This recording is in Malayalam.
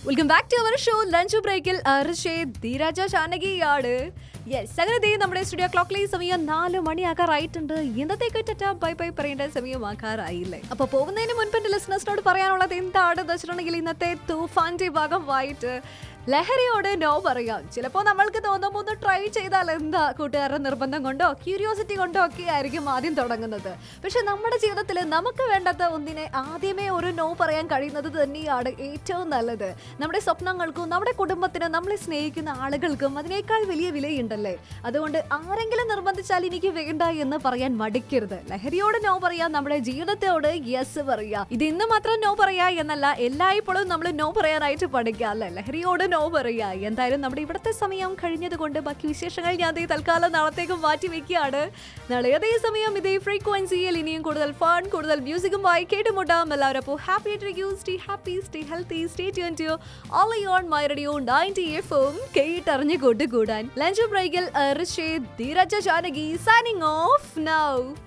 welcome back to our show lunch ബ്രേക്കിൽ ധീരാജ ചാനകിയാണ് യെസ് അങ്ങനെ ദേ നമ്മുടെ സ്റ്റുഡിയോ ക്ലോക്കിലെ ഈ സമയം നാല് മണിയാക്കാറായിട്ടുണ്ട് ഇന്നത്തേക്ക് ടാറ്റ ബൈ ബൈ പറയേണ്ട സമയമാക്കാറായില്ലേ അപ്പൊ പോകുന്നതിന് മുൻപ് എന്റെ ലിസണേഴ്സിനോട് പറയാനുള്ളത് എന്താണെന്ന് വെച്ചിട്ടുണ്ടെങ്കിൽ ഇന്നത്തെ തൂഫാന്റെ ഭാഗമായിട്ട് ലഹരിയോട് നോ പറയാം ചിലപ്പോൾ നമ്മൾക്ക് തോന്നുമ്പോൾ ഒന്ന് ട്രൈ ചെയ്താൽ എന്താ കൂട്ടുകാരുടെ നിർബന്ധം കൊണ്ടോ ക്യൂരിയോസിറ്റി കൊണ്ടോ ഒക്കെ ആയിരിക്കും ആദ്യം തുടങ്ങുന്നത് പക്ഷെ നമ്മുടെ ജീവിതത്തിൽ നമുക്ക് വേണ്ടാത്ത ഒന്നിനെ ആദ്യമേ ഒരു നോ പറയാൻ കഴിയുന്നത് തന്നെയാണ് ഏറ്റവും നല്ലത് നമ്മുടെ സ്വപ്നങ്ങൾക്കും നമ്മുടെ കുടുംബത്തിനും നമ്മളെ സ്നേഹിക്കുന്ന ആളുകൾക്കും അതിനേക്കാൾ വലിയ വിലയുണ്ടല്ലേ അതുകൊണ്ട് ആരെങ്കിലും നിർബന്ധിച്ചാൽ എനിക്ക് വേണ്ട എന്ന് പറയാൻ മടിക്കരുത് ലഹരിയോട് നോ പറയാം നമ്മുടെ ജീവിതത്തോട് യെസ് പറയാ ഇത് ഇന്ന് മാത്രം നോ പറയാ എന്നല്ല എല്ലായ്പ്പോഴും നമ്മൾ നോ പറയാനായിട്ട് പഠിക്കുക അല്ലെ ലഹരിയോട് നോ പറയാ എന്തായാലും നമ്മുടെ ഇവിടുത്തെ സമയം കഴിഞ്ഞത് കൊണ്ട് ബാക്കി വിശേഷങ്ങൾ ഞാൻ ദേ തൽക്കാലം നാളത്തേക്ക് മാറ്റി വെക്കുകയാണ് നാളെ അതേ സമയം ഇതേ ഫ്രീക്വൻസിയിൽ ഇനിയും കൂടുതൽ ഫൺ കൂടുതൽ മ്യൂസിക്കുമായി കേട്ടുമുട്ടാം എല്ലാവരും അപ്പോൾ ഹാപ്പി ആയിട്ടിരിക്കൂ stay happy stay healthy stay tune to all on my radio ninety എഫും കേട്ടറിഞ്ഞു കൂട്ടുകൂടാൻ ലഞ്ച് ബ്രേക്കിൽ Rishi Dheeraja Janaki signing off now